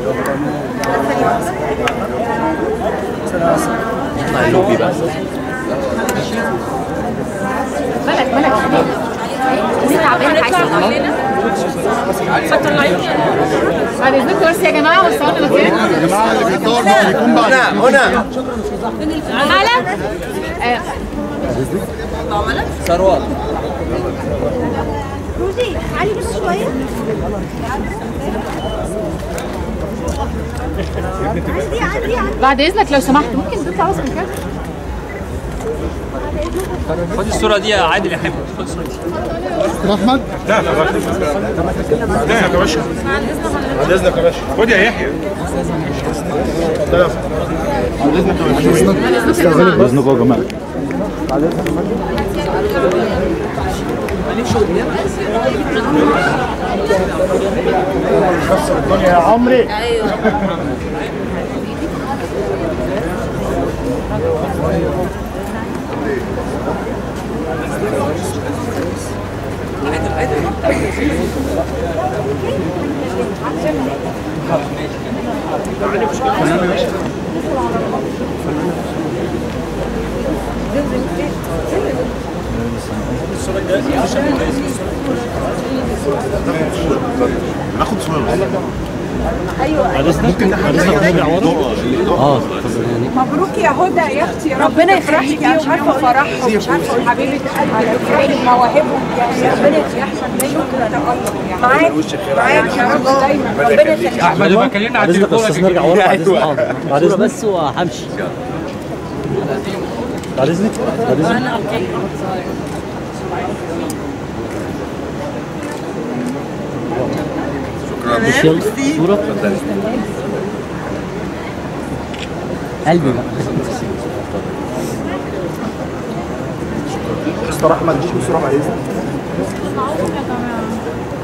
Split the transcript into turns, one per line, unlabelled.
يطلع اللوبي بقى
ملك ملك دي تعبانه عايزه بعد اذنكم بس يا جماعه وصلنا مكان
يا جماعه اللي بيطور ممكن يكون بعد
هنا
حالا آه،
ثروت
روزي علي بس شويه عندي عندي عندي
بعد اذنك لو سمحت ممكن تطلع بس مكان
خد الصورة دي يا عادل يا حبيبي خد الصورة دي
دكتور احمد
لا لا لا يا باشا بعد اذنك يا باشا خد يا يحيى
باذنكم يا جماعه الدنيا يا عمري
ناخد صوره
اه
مبروك يا هدى يا اختي ربنا يفرحك مش عارفه فرحهم مش عارفه حبيبه قلبي ربنا مواهبهم يعني ربنا يحسن شكرا لله معاك معاك يا رب دايما ربنا يخليك
احمد يبقى كلمنا على
بعد اذنك
التليفون
بس نرجع ورا بعد اذنك حاضر. بعد اذنك بس وهمشي بعد اذنك بعد اذنك مش يلا صورة قلبي بقى
مستر احمد دي بسرعه بعد اذنك